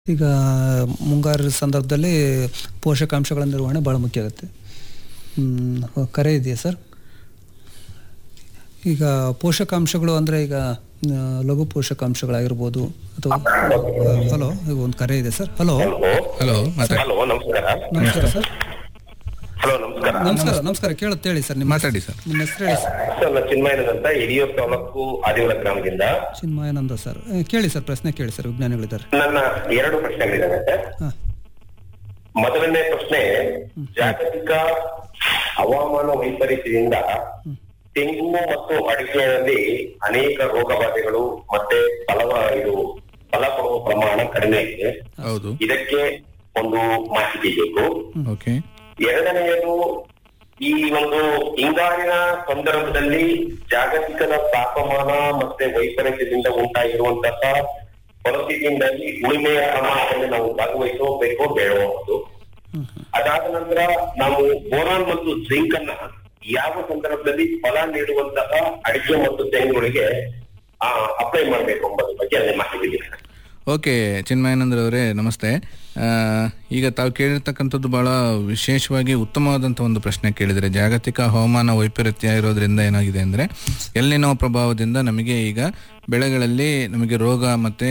ಈಗ ಮುಂಗಾರು ಸಂದರ್ಭದಲ್ಲಿ ಪೋಷಕಾಂಶಗಳ ನಿರ್ವಹಣೆ ಭಾಳ ಮುಖ್ಯ ಆಗುತ್ತೆ ಹ್ಮ್, ಕರೆ ಇದೆಯಾ ಸರ್ ಈಗ ಪೋಷಕಾಂಶಗಳು ಅಂದರೆ ಈಗ ಆ, ಲಘು ಪೋಷಕಾಂಶಗಳಾಗಿರ್ಬೋದು ಅಥವಾ ಹಲೋ ಈಗ ಒಂದು ಕರೆ ಇದೆ ಸರ್ ಹಲೋ ಹಲೋ ಮಾತಾಡಿ ಹಲೋ ನಮಸ್ಕಾರ ನಮಸ್ಕಾರ ಸರ್ ಹಲೋ ನಮಸ್ಕಾರ ನಮಸ್ಕಾರ ನಮಸ್ಕಾರ ಕೇಳುತ್ತೆ ಹೇಳಿ ಸರ್ ನಿಮ್ಮ ಮಾತಾಡಿ ಸರ್ ನಿಮ್ಮ ಹೆಸರು ಹೇಳಿ ಸರ್ ಸರ್ ನಾನು ಚಿನ್ಮಯನಂದ್ ಅಂತ ಹಿರಿಯೂರು ತಾಲೂಕು ಆದಿವಾಲ ಗ್ರಾಮದಿಂದ ಚಿನ್ಮಯಾನಂದ ಸರ್ ಏ, ಕೇಳಿ ಸರ್ ಪ್ರಶ್ನೆ ಕೇಳಿ ಸರ್ ವಿಜ್ಞಾನಿಗಳಿದ್ದಾರೆ ನನ್ನ ಎರಡು ಪ್ರಶ್ನೆಗಳಿದ್ದಾವೆ ಸರ್ ಹಾಂ ಮೊದಲನೇ ಪ್ರಶ್ನೆ ಜಾಗತಿಕ ಹವಾಮಾನ ವೈಪರೀತ್ಯದಿಂದ ತೆಂಗು ಮತ್ತು ಅಡಿಕೆಯಲ್ಲಿ ಅನೇಕ ರೋಗ ಬಾಧೆಗಳು ಮತ್ತೆ ಫಲವ ಇದು ಫಲ ಕೊಡುವ ಪ್ರಮಾಣ ಕಡಿಮೆ ಇದೆ ಹೌದು ಇದಕ್ಕೆ ಒಂದು ಮಾಹಿತಿ ಬೇಕು ಓಕೆ ಎರಡನೆಯದು ಈ ಒಂದು ಹಿಂಗಾರಿನ ಸಂದರ್ಭದಲ್ಲಿ ಜಾಗತಿಕದ ತಾಪಮಾನ ಮತ್ತೆ ವೈಪರೀತ್ಯದಿಂದ ಉಂಟಾಗಿರುವಂತಹ ಪರಿಸ್ಥಿತಿಯಿಂದಾಗಿ ಉಳಿಮೆಯ ಪ್ರಮಾಣದಲ್ಲಿ ನಾವು ಭಾಗವಹಿಸಬೇಕೋ ಬೇಡಬಹುದು ಅದಾದ ನಂತರ ನಾವು ಬೋರಾನ್ ಮತ್ತು ಜಿಂಕ್ ಅನ್ನ ಯಾವ ಸಂದರ್ಭದಲ್ಲಿ ಫಲ ನೀಡುವಂತಹ ಅಡಿಕೆ ಮತ್ತು ತೆಂಗುಗಳಿಗೆ ಅಪ್ಲೈ ಮಾಡಬೇಕು ಎಂಬುದ್ರ ಬಗ್ಗೆ ಅದೇ ಮಾಹಿತಿ ಇದೆ ಸರ್. ಓಕೆ ಚಿನ್ಮಯಾನಂದ್ರ ಅವರೇ ನಮಸ್ತೆ ಆ, ಈಗ ತಾವು ಕೇಳಿರ್ತಕ್ಕಂಥದ್ದು ಬಹಳ ವಿಶೇಷವಾಗಿ ಉತ್ತಮವಾದಂಥ ಒಂದು ಪ್ರಶ್ನೆ ಕೇಳಿದರೆ ಜಾಗತಿಕ ಹವಾಮಾನ ವೈಪರೀತ್ಯ ಇರೋದ್ರಿಂದ ಏನಾಗಿದೆ ಅಂದರೆ ಎಲ್ಲಿನೋ ಪ್ರಭಾವದಿಂದ ನಮಗೆ ಈಗ ಬೆಳೆಗಳಲ್ಲಿ ನಮಗೆ ರೋಗ ಮತ್ತು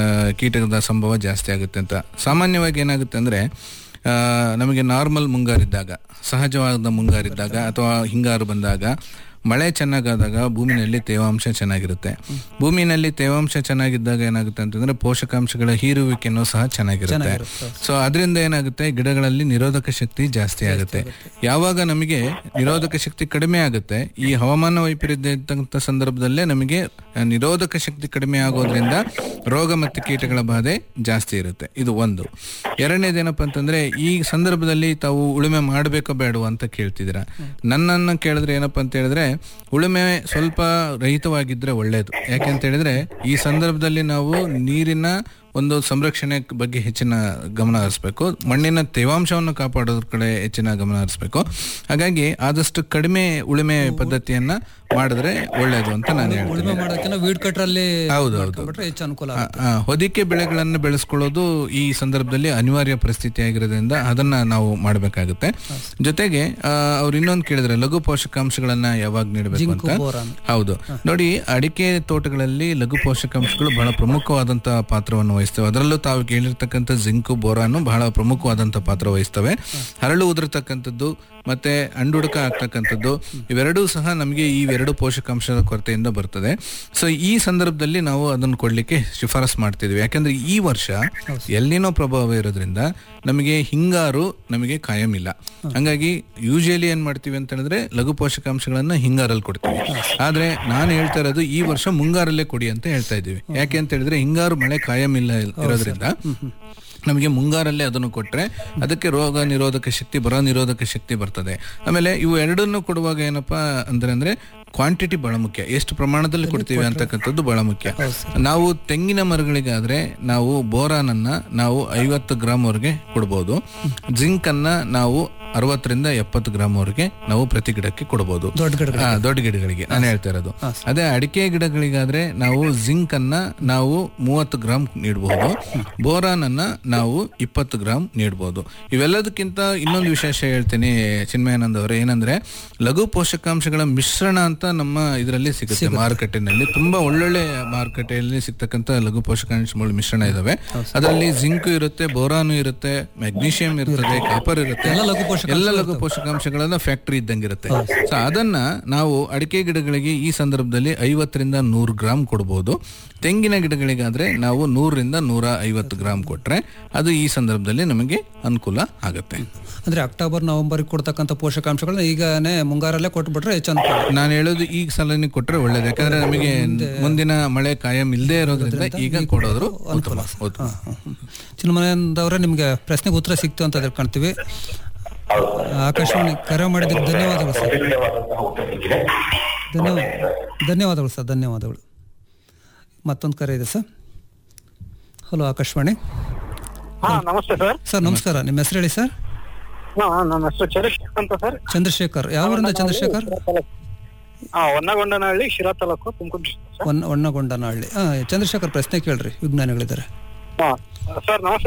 ಕೀಟದ ಸಂಭವ ಜಾಸ್ತಿ ಆಗುತ್ತೆ ಅಂತ ಸಾಮಾನ್ಯವಾಗಿ ಏನಾಗುತ್ತೆ ಅಂದರೆ ಆ, ನಮಗೆ ನಾರ್ಮಲ್ ಮುಂಗಾರಿದ್ದಾಗ ಸಹಜವಾದ ಮುಂಗಾರಿದ್ದಾಗ ಅಥವಾ ಹಿಂಗಾರು ಬಂದಾಗ ಮಳೆ ಚೆನ್ನಾಗಾದಾಗ ಭೂಮಿನಲ್ಲಿ ತೇವಾಂಶ ಚೆನ್ನಾಗಿರುತ್ತೆ ಭೂಮಿನಲ್ಲಿ ತೇವಾಂಶ ಚೆನ್ನಾಗಿದ್ದಾಗ ಏನಾಗುತ್ತೆ ಅಂತಂದ್ರೆ ಪೋಷಕಾಂಶಗಳ ಹೀರುವಿಕೆನೂ ಸಹ ಚೆನ್ನಾಗಿರುತ್ತೆ ಸೊ ಅದರಿಂದ ಏನಾಗುತ್ತೆ ಗಿಡಗಳಲ್ಲಿ ನಿರೋಧಕ ಶಕ್ತಿ ಜಾಸ್ತಿ ಆಗುತ್ತೆ ಯಾವಾಗ ನಮಗೆ ನಿರೋಧಕ ಶಕ್ತಿ ಕಡಿಮೆ ಆಗುತ್ತೆ ಈ ಹವಾಮಾನ ವೈಪರೀತ್ಯ ಇದ್ದಂಥ ಸಂದರ್ಭದಲ್ಲೇ ನಮಗೆ ಆ, ನಿರೋಧಕ ಶಕ್ತಿ ಕಡಿಮೆ ಆಗೋದ್ರಿಂದ ರೋಗ ಮತ್ತು ಕೀಟಗಳ ಬಾಧೆ ಜಾಸ್ತಿ ಇರುತ್ತೆ ಇದು ಒಂದು ಎರಡನೇದೇನಪ್ಪ ಅಂತಂದ್ರೆ ಈ ಸಂದರ್ಭದಲ್ಲಿ ತಾವು ಉಳುಮೆ ಮಾಡಬೇಕೋ ಬೇಡವೋ ಅಂತ ಕೇಳ್ತಿದ್ದೀರಾ ನನ್ನನ್ನು ಕೇಳಿದ್ರೆ ಏನಪ್ಪ ಅಂತ ಹೇಳಿದ್ರೆ ಉಳುಮೆ ಸ್ವಲ್ಪ ರಹಿತವಾಗಿದ್ರೆ ಒಳ್ಳೆಯದು ಯಾಕೆ ಅಂತ ಹೇಳಿದ್ರೆ ಈ ಸಂದರ್ಭದಲ್ಲಿ ನಾವು ನೀರಿನ ಒಂದು ಸಂರಕ್ಷಣೆ ಬಗ್ಗೆ ಹೆಚ್ಚಿನ ಗಮನ ಹರಿಸ್ಬೇಕು ಮಣ್ಣಿನ ತೇವಾಂಶವನ್ನು ಕಾಪಾಡೋದ್ರ ಕಡೆ ಹೆಚ್ಚಿನ ಗಮನ ಹರಿಸ್ಬೇಕು ಹಾಗಾಗಿ ಆದಷ್ಟು ಕಡಿಮೆ ಉಳುಮೆ ಪದ್ಧತಿಯನ್ನ ಮಾಡಿದ್ರೆ ಒಳ್ಳೆಯದು ಅಂತ ನಾನು ಹೇಳ್ತೀನಿ ಉಳುಮೆ ಮಾಡೋಕ್ಕಿಂತ ವೀಡ್ ಕಟ್ರಲ್ಲಿ ಹೌದು ಹೌದು ಮಾಡ್ಕೊಂಡ್ಬಿಟ್ರೆ ಹೆಚ್ಚು ಅನುಕೂಲ ಆ, ಆ, ಹೊದಿಕೆ ಬೆಳೆಗಳನ್ನು ಬೆಳೆಸ್ಕೊಳ್ಳೋದು ಈ ಸಂದರ್ಭದಲ್ಲಿ ಅನಿವಾರ್ಯ ಪರಿಸ್ಥಿತಿ ಆಗಿರೋದ್ರಿಂದ ಅದನ್ನ ನಾವು ಮಾಡಬೇಕಾಗುತ್ತೆ ಜೊತೆಗೆ ಆ, ಅವ್ರು ಇನ್ನೊಂದು ಕೇಳಿದ್ರೆ ಲಘು ಪೋಷಕಾಂಶಗಳನ್ನ ಯಾವಾಗ ನೀಡಬೇಕು ಅಂತ ಬೋರಾನ್. ಹೌದು ನೋಡಿ ಅಡಿಕೆ ತೋಟಗಳಲ್ಲಿ ಲಘು ಪೋಷಕಾಂಶಗಳು ಬಹಳ ಪ್ರಮುಖವಾದಂತಹ ಪಾತ್ರವನ್ನು ವಹಿಸ್ತವೆ ಅದರಲ್ಲೂ ತಾವು ಕೇಳಿರ್ತಕ್ಕಂಥ ಜಿಂಕು ಬೋರಾನು ಬಹಳ ಪ್ರಮುಖವಾದಂತಹ ಪಾತ್ರ ವಹಿಸ್ತವೆ ಹರಳು ಉದುರತಕ್ಕಂಥದ್ದು ಮತ್ತೆ ಅಂಡುಡುಕ ಆಗ್ತಕ್ಕಂಥದ್ದು ಇವೆರಡೂ ಸಹ ನಮಗೆ ಈ ಎರಡು ಪೋಷಕಾಂಶದ ಕೊರತೆಯಿಂದ ಬರ್ತದೆ ಸೊ ಈ ಸಂದರ್ಭದಲ್ಲಿ ನಾವು ಅದನ್ನು ಕೊಡ್ಲಿಕ್ಕೆ ಶಿಫಾರಸ್ ಮಾಡ್ತಿದ್ವಿ ಯಾಕಂದ್ರೆ ಈ ವರ್ಷ ಎಲ್ಲಿನೋ ಪ್ರಭಾವ ಇರೋದ್ರಿಂದ ನಮಗೆ ಹಿಂಗಾರು ನಮಗೆ ಕಾಯಂ ಇಲ್ಲ ಹಂಗಾಗಿ ಯೂಶಲಿ ಏನ್ ಮಾಡ್ತೀವಿ ಅಂತ ಹೇಳಿದ್ರೆ ಲಘು ಪೋಷಕಾಂಶಗಳನ್ನ ಹಿಂಗಾರಲ್ಲಿ ಕೊಡ್ತೀವಿ ಆದ್ರೆ ನಾನು ಹೇಳ್ತಾ ಇರೋದು ಈ ವರ್ಷ ಮುಂಗಾರಲ್ಲೇ ಕೊಡಿ ಅಂತ ಹೇಳ್ತಾ ಇದ್ದೀವಿ ಯಾಕೆ ಅಂತ ಹೇಳಿದ್ರೆ ಹಿಂಗಾರು ಮಳೆ ಕಾಯಂ ಇಲ್ಲ ಇರೋದ್ರಿಂದ ನಮಗೆ ಮುಂಗಾರಲ್ಲೇ ಅದನ್ನು ಕೊಟ್ರೆ ಅದಕ್ಕೆ ರೋಗ ನಿರೋಧಕ ಶಕ್ತಿ ಬರ ನಿರೋಧಕ ಶಕ್ತಿ ಬರ್ತದೆ ಆಮೇಲೆ ಇವು ಎರಡನ್ನು ಕೊಡುವಾಗ ಏನಪ್ಪಾ ಅಂದ್ರೆ ಅಂದ್ರೆ ಕ್ವಾಂಟಿಟಿ ಬಹಳ ಮುಖ್ಯ ಎಷ್ಟು ಪ್ರಮಾಣದಲ್ಲಿ ಕೊಡ್ತೀವಿ ಅಂತಕ್ಕಂಥದ್ದು ಬಹಳ ಮುಖ್ಯ ನಾವು ತೆಂಗಿನ ಮರಗಳಿಗಾದ್ರೆ ನಾವು ಬೋರಾನ್ ಅನ್ನ ನಾವು ಐವತ್ತು ಗ್ರಾಮ್ ವರೆಗೆ ಕೊಡ್ಬೋದು ಜಿಂಕ್ ಅನ್ನ ನಾವು ಅರವತ್ತರಿಂದ ಎಪ್ಪತ್ತು ಗ್ರಾಮ್ ವರೆಗೆ ನಾವು ಪ್ರತಿ ಗಿಡಕ್ಕೆ ಕೊಡಬಹುದು ದೊಡ್ಡ ಗಿಡ ಹಾ, ದೊಡ್ಡ ಗಿಡಗಳಿಗೆ ನಾನು ಹೇಳ್ತಾ ಇರೋದು ಅದೇ ಅಡಿಕೆ ಗಿಡಗಳಿಗಾದ್ರೆ ನಾವು ಜಿಂಕ್ ಅನ್ನ ನಾವು ಮೂವತ್ತು ಗ್ರಾಮ್ ನೀಡಬಹುದು ಬೋರಾನ್ ಅನ್ನ ನಾವು ಇಪ್ಪತ್ತು ಗ್ರಾಮ್ ನೀಡಬಹುದು ಇವೆಲ್ಲದಕ್ಕಿಂತ ಇನ್ನೊಂದು ವಿಶೇಷ ಹೇಳ್ತೀನಿ ಚಿನ್ಮಯಾನಂದ್ ಅವರೇ ಏನಂದ್ರೆ ಲಘು ಪೋಷಕಾಂಶಗಳ ಮಿಶ್ರಣ ಅಂತ ನಮ್ಮ ಇದರಲ್ಲಿ ಸಿಗುತ್ತೆ ಮಾರುಕಟ್ಟೆನಲ್ಲಿ ತುಂಬಾ ಒಳ್ಳೊಳ್ಳೆ ಮಾರುಕಟ್ಟೆಯಲ್ಲಿ ಸಿಗ್ತಕ್ಕಂಥ ಲಘು ಪೋಷಕಾಂಶಗಳ ಮಿಶ್ರಣ ಇದಾವೆ ಅದರಲ್ಲಿ ಜಿಂಕ್ ಇರುತ್ತೆ ಬೋರಾನು ಇರುತ್ತೆ ಮೆಗ್ನೀಷಿಯಂ ಇರ್ತದೆ ಕಾಪರ್ ಇರುತ್ತೆ ಎಲ್ಲ ಲಘು ಪೋಷಕಾಂಶ ಎಲ್ಲ ಲಘು ಪೋಷಕಾಂಶಗಳನ್ನ ಫ್ಯಾಕ್ಟರಿ ಇದ್ದಂಗಿರುತ್ತೆ ಸೊ ಅದನ್ನ ನಾವು ಅಡಿಕೆ ಗಿಡಗಳಿಗೆ ಈ ಸಂದರ್ಭದಲ್ಲಿ ಐವತ್ತರಿಂದ ನೂರು ಗ್ರಾಮ್ ಕೊಡಬಹುದು ತೆಂಗಿನ ಗಿಡಗಳಿಗಾದ್ರೆ ನಾವು ನೂರರಿಂದ ನೂರ ಐವತ್ತು ಗ್ರಾಮ್ ಕೊಟ್ರೆ ಅದು ಈ ಸಂದರ್ಭದಲ್ಲಿ ನಮಗೆ ಅನುಕೂಲ ಆಗುತ್ತೆ ಅಂದ್ರೆ ಅಕ್ಟೋಬರ್ ನವೆಂಬರ್ ಕೊಡ್ತಕ್ಕಂಥ ಪೋಷಕಾಂಶಗಳನ್ನ ಈಗನೇ ಮುಂಗಾರಲ್ಲೇ ಕೊಟ್ಬಿಟ್ರೆ ಹೆಚ್ಚು ಅನುಕೂಲ ನಾನು ಹೇಳೋದು ಈಗ ಸಲನೆ ಕೊಟ್ರೆ ಒಳ್ಳೇದು ಯಾಕಂದ್ರೆ ನಮಗೆ ಮುಂದಿನ ಮಳೆ ಕಾಯಂ ಇಲ್ಲದೆ ಇರೋದ್ರಿಂದ ಈಗ ಕೊಡೋದ್ರು ಉತ್ತಮ ಉತ್ತಮ ಚಿನ್ಮಯಾನಂದವರೇ ನಿಮ್ಗೆ ಪ್ರಶ್ನೆಗೆ ಉತ್ತರ ಸಿಕ್ತು ಅಂತ ತಿಳ್ಕೊಂತೀವಿ ಹೌದು ಆಕಾಶವಾಣಿ ಕರೆ ಮಾಡಿದ್ದಕ್ಕೆ ಧನ್ಯವಾದಗಳು ಸರ್ ಅಮೂಲ್ಯವಾದಂತಹ ಉತ್ತರ ಸಿಕ್ಕಿದೆ ಧನ್ಯವಾದ ಧನ್ಯವಾದಗಳು ಸರ್ ಧನ್ಯವಾದಗಳು ಮತ್ತೊಂದು ಕರೆ ಇದೆ ಸರ್ ಹಲೋ ಆಕಾಶವಾಣಿ ಹಾ ನಮಸ್ತೆ ಸರ್ ಸರ್ ನಮಸ್ಕಾರ ನಿಮ್ಮ ಹೆಸರು ಹೇಳಿ ಸರ್ ಹಾ ನನ್ನ ಹೆಸರು ಚಂದ್ರಶೇಖರ್ ಅಂತ ಸರ್ ಚಂದ್ರಶೇಖರ್ ಯಾವ ಊರಿಂದ ಚಂದ್ರಶೇಖರ್ ಹಾ ಹೊನ್ನಗೊಂಡನಹಳ್ಳಿ ಶಿರಾ ತಾಲೂಕು ತುಮಕೂರು ಡಿಸ್ಟ್ರಿಕ್ಟ್ ಸರ್ ಒನ್ ಒಣ್ಣಗೊಂಡನಹಳ್ಳಿ ಹಾಂ ಚಂದ್ರಶೇಖರ್ ಪ್ರಶ್ನೆ ಕೇಳ್ರಿ ವಿಜ್ಞಾನಿಗಳಿದ್ದಾರೆ ಹಾ ಸರ್ ನಮಸ್ತೆ